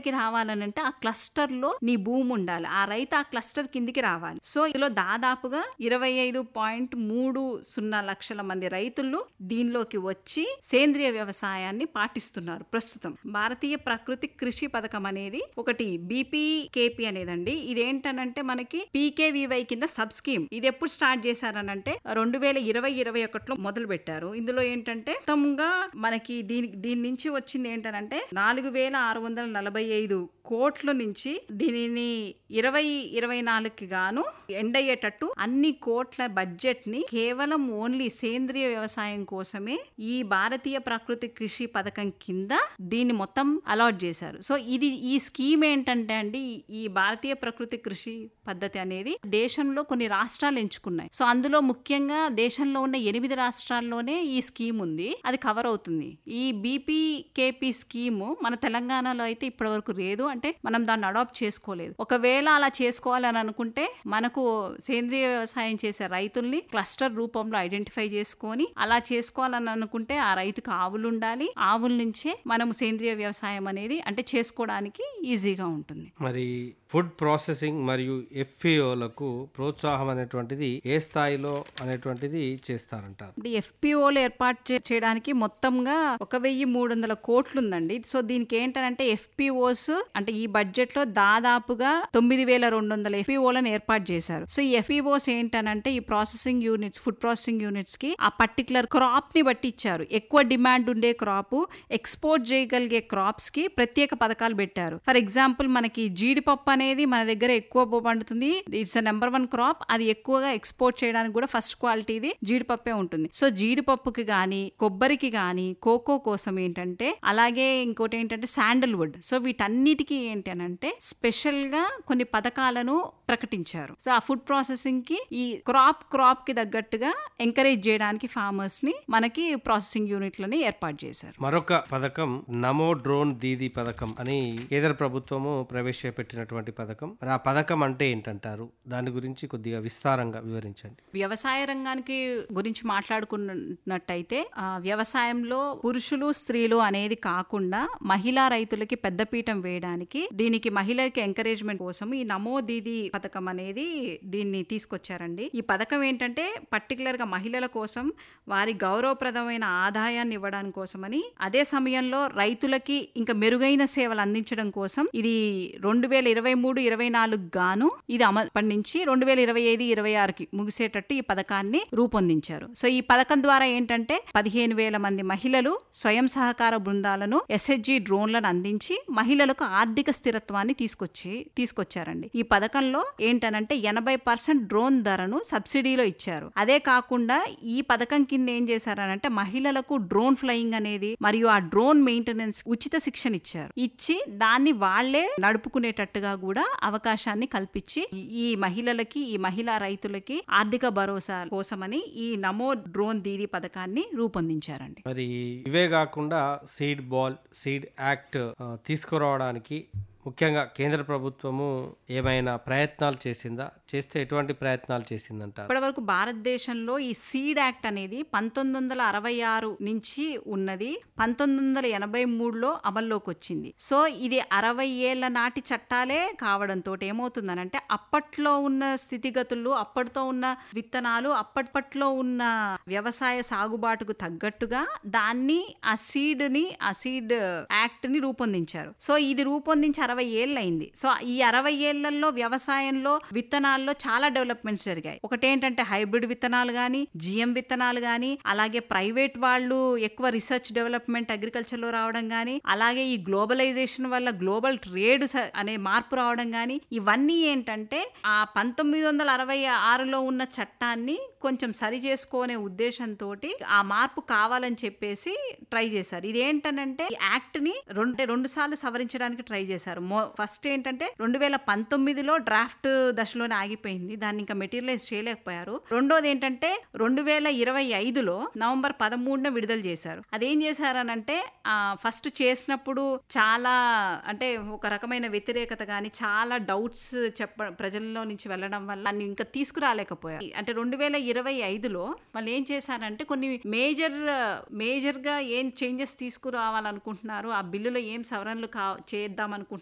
కిందకి రావాలనంటే ఆ క్లస్టర్ లో నీ భూమి ఉండాలి ఆ రైతు ఆ క్లస్టర్ కిందికి రావాలి సో ఇందులో దాదాపుగా ఇరవై ఐదు పాయింట్ మూడు సున్నా లక్షల మంది రైతులు దీనిలోకి వచ్చి సేంద్రియ వ్యవసాయాన్ని పాటిస్తున్నారు ప్రస్తుతం భారతీయ ప్రకృతి కృషి పథకం అనేది ఒకటి బీపీకేపీ అనేదండి ఇదేంటనంటే మనకి పీకేవీవై కింద సబ్ స్కీమ్ ఇది ఎప్పుడు స్టార్ట్ చేశారనంటే రెండు వేల ఇరవై ఇరవై ఒకటిలో మొదలు పెట్టారు ఇందులో ఏంటంటే మొత్తంగా మనకి దీని దీని నుంచి వచ్చింది ఏంటనంటే నాలుగు వేల ఆరు వందల నలభై ఐదు కోట్ల నుంచి దీనిని ఇరవై ఇరవై నాలుగుకి గాను ఎండ్ అయ్యేటట్టు అన్ని కోట్ల బడ్జెట్ ని కేవలం ఓన్లీ సేంద్రియ వ్యవసాయం కోసమే ఈ భారతీయ ప్రకృతి కృషి పథకం కింద దీన్ని మొత్తం అలాట్ చేశారు సో ఇది ఈ స్కీమ్ ఏంటంటే అండి ఈ- ఈ భారతీయ ప్రకృతి కృషి పద్ధతి అనేది దేశంలో కొన్ని రాష్ట్రాలు ఎంచుకున్నాయి సో అందులో ముఖ్యంగా దేశంలో ఉన్న ఎనిమిది రాష్ట్రాల్లోనే ఈ స్కీమ్ ఉంది అది కవర్ అవుతుంది ఈ బీపీకేపీ స్కీమ్ మన తెలంగాణలో అయితే ఇప్పటి వరకు లేదు అంటే మనం దాన్ని అడాప్ట్ చేసుకోలేదు ఒకవేళ అలా చేసుకోవాలని అనుకుంటే మనకు సేంద్రియ వ్యవసాయం చేసే రైతుల్ని క్లస్టర్ రూపంలో ఐడెంటిఫై చేసుకొని అలా చేసుకోవాలని అనుకుంటే ఆ రైతుకు ఆవులు ఉండాలి ఆవుల నుంచే మనం సేంద్రియ వ్యవసాయం అనేది అంటే చేసుకోవడానికి ఈజీగా ఉంటుంది మరి ఫుడ్ ప్రాసెసింగ్ మరియు ఎఫ్పిఓలకు ప్రోత్సాహం అనేటువంటిది ఏ స్థాయిలో అనేటువంటిది చేస్తారంటారు అంటే ఎఫ్పిఓలు ఏర్పాటు చే- చేయడానికి మొత్తంగా ఒక వెయ్యి మూడు వందల కోట్లు ఉందండి సో దీనికి ఏంటంటే ఎఫ్పిఓస్ అంటే ఈ బడ్జెట్ లో దాదాపుగా తొమ్మిది వేల రెండు వందల ఎఫ్పిఓలను ఏర్పాటు చేశారు సో ఈ ఎఫ్పిఓస్ ఏంటనంటే ఈ processing units food processing units కి ఆ పర్టికులర్ క్రాప్ ని బట్టి ఇచ్చారు ఎక్కువ డిమాండ్ ఉండే క్రాప్ ఎక్స్పోర్ట్ చేయగలిగే క్రాప్స్ కి ప్రత్యేక పథకాలు పెట్టారు ఫర్ ఎగ్జాంపుల్ మనకి జీడిపప్పు అనేది మన దగ్గర ఎక్కువ పండుతుంది ఇట్స్ నెంబర్ వన్ క్రాప్ అది ఎక్కువగా ఎక్స్పోర్ట్ చేయడానికి కూడా ఫస్ట్ క్వాలిటీది జీడిపప్పే ఉంటుంది సో జీడిపప్పుకి గాని కొబ్బరికి గాని కోకో కోసం ఏంటంటే అలాగే ఇంకోటి ఏంటంటే శాండల్వుడ్ సో వీటన్నిటికీ ఏంటి అని అంటే స్పెషల్ గా కొన్ని పథకాలను ప్రకటించారు సో ఆ ఫుడ్ ప్రాసెసింగ్ కి ఈ క్రాప్ క్రాప్ కి తగ్గట్టుగా ఎంకరేజ్ చేయడానికి ఫార్మర్స్ ని మనకి ప్రాసెసింగ్ యూనిట్లని ఏర్పాటు చేశారు మరొక పథకం నమో డ్రోన్ దీదీ పథకం అని కేంద్ర ప్రభుత్వము ప్రవేశపెట్టినటువంటి పథకం మరి ఆ పథకం అంటే ఏంటంటారు దాని గురించి కొద్దిగా విస్తారంగా వివరించండి వ్యవసాయ రంగానికి గురించి మాట్లాడుకున్నట్టయితే ఆ, వ్యవసాయంలో పురుషులు స్త్రీలు అనేది కాకుండా మహిళా రైతులకి పెద్దపీఠం వేయడానికి దీనికి మహిళలకి ఎంకరేజ్మెంట్ కోసం ఈ నమో దీది పథకం అనేది దీన్ని తీసుకొచ్చారండి ఈ పథకం ఏంటంటే పర్టికులర్ గా మహిళల కోసం వారి గౌరవప్రదమైన ఆదాయాన్ని ఇవ్వడానికి కోసమని అదే సమయంలో రైతులకి ఇంకా మెరుగైన సేవలు అందించడం కోసం ఇది రెండు వేల ఇరవై మూడు ఇరవై నాలుగు గాను ఇది అమలు నుంచి రెండు వేల ఇరవై ఐదు ఇరవై ఆరుకి ముగిసేటట్టు ఈ పథకాన్ని రూపొందించారు సో ఈ పథకం ద్వారా ఏంటంటే పదిహేను వేల మంది మహిళలు స్వయం సహకార బృందాలను ఎస్హెచ్జి డ్రోన్లను అందించి మహిళలకు ఆర్థిక స్థిరత్వాన్ని తీసుకొచ్చి తీసుకొచ్చారండి ఈ పథకంలో ఏంటనంటే ఎనభై పర్సెంట్ డ్రోన్ ధరను సబ్సిడీలో ఇచ్చారు అదే కాకుండా ఈ పథకం కింద ఏం చేశారనంటే మహిళలకు డ్రోన్ ఫ్లయింగ్ అనేది మరియు ఆ డ్రోన్ మెయింటెనెన్స్ ఉచిత శిక్షణ ఇచ్చారు ఇచ్చి దాన్ని వాళ్లే నడుపుకునేటట్టుగా కూడా అవకాశాన్ని కల్పించి ఈ మహిళలకి ఈ మహిళా రైతులకి ఆర్థిక భరోసా కోసమని ఈ నమో డ్రోన్ దీదీ పథకాన్ని రూపొందించారండి మరి ఇవే కాకుండా సీడ్ బాల్ సీడ్ యాక్ట్ ఆ, తీసుకురావడానికి ముఖ్యంగా కేంద్ర ప్రభుత్వము ఏమైనా ప్రయత్నాలు చేసిందా చేస్తే ఎటువంటి ప్రయత్నాలు చేసిందంటారు ఇప్పటి వరకు భారతదేశంలో ఈ సీడ్ యాక్ట్ అనేది పంతొమ్మిది వందల అరవై ఆరు నుంచి ఉన్నది పంతొమ్మిది వందల ఎనభై మూడులో అమల్లోకి వచ్చింది సో ఇది అరవై ఏళ్ల నాటి చట్టాలే కావడంతో ఏమవుతుందనంటే అప్పట్లో ఉన్న స్థితిగతులు అప్పటితో ఉన్న విత్తనాలు అప్పట్లో ఉన్న వ్యవసాయ సాగుబాటుకు తగ్గట్టుగా దాన్ని ఆ సీడ్ ని ఆ సీడ్ యాక్ట్ ని రూపొందించారు సో ఇది రూపొందించి అరవై ఏళ్ళు అయింది సో ఈ అరవై ఏళ్లలో వ్యవసాయంలో విత్తనాల్లో చాలా డెవలప్మెంట్స్ జరిగాయి ఒకటేంటంటే హైబ్రిడ్ విత్తనాలు గాని జిఎం విత్తనాలు గాని అలాగే ప్రైవేట్ వాళ్ళు ఎక్కువ రీసెర్చ్ డెవలప్మెంట్ అగ్రికల్చర్ లో రావడం గాని అలాగే ఈ గ్లోబలైజేషన్ వల్ల గ్లోబల్ ట్రేడ్ అనే మార్పు రావడం గాని ఇవన్నీ ఏంటంటే ఆ పంతొమ్మిది వందల అరవై ఆరులో ఉన్న చట్టాన్ని కొంచెం సరి చేసుకునే ఉద్దేశంతో ఆ మార్పు కావాలని చెప్పేసి ట్రై చేశారు ఇదేంటనంటే ఈ యాక్ట్ ని రెండు రెండు సార్లు సవరించడానికి ట్రై చేశారు ఫస్ట్ ఏంటంటే రెండు వేల పంతొమ్మిదిలో డ్రాఫ్ట్ దశలోనే ఆగిపోయింది దాన్ని ఇంకా మెటీరియలైజ్ చేయలేకపోయారు రెండోది ఏంటంటే రెండు వేల ఇరవై ఐదులో నవంబర్ పదమూడున విడుదల చేశారు అదేం చేశారనంటే ఫస్ట్ చేసినప్పుడు చాలా అంటే ఒక రకమైన వ్యతిరేకత కానీ చాలా డౌట్స్ చెప్ప ప్రజల్లో నుంచి వెళ్ళడం వల్ల దాన్ని ఇంకా తీసుకురాలేకపోయారు అంటే రెండు వేల ఇరవై ఐదులో వాళ్ళు ఏం చేశారంటే కొన్ని మేజర్ మేజర్ గా ఏం చేంజెస్ తీసుకురావాలనుకుంటున్నారు ఆ బిల్లులో ఏం సవరణలు కా చేద్దాం అనుకుంటున్నారు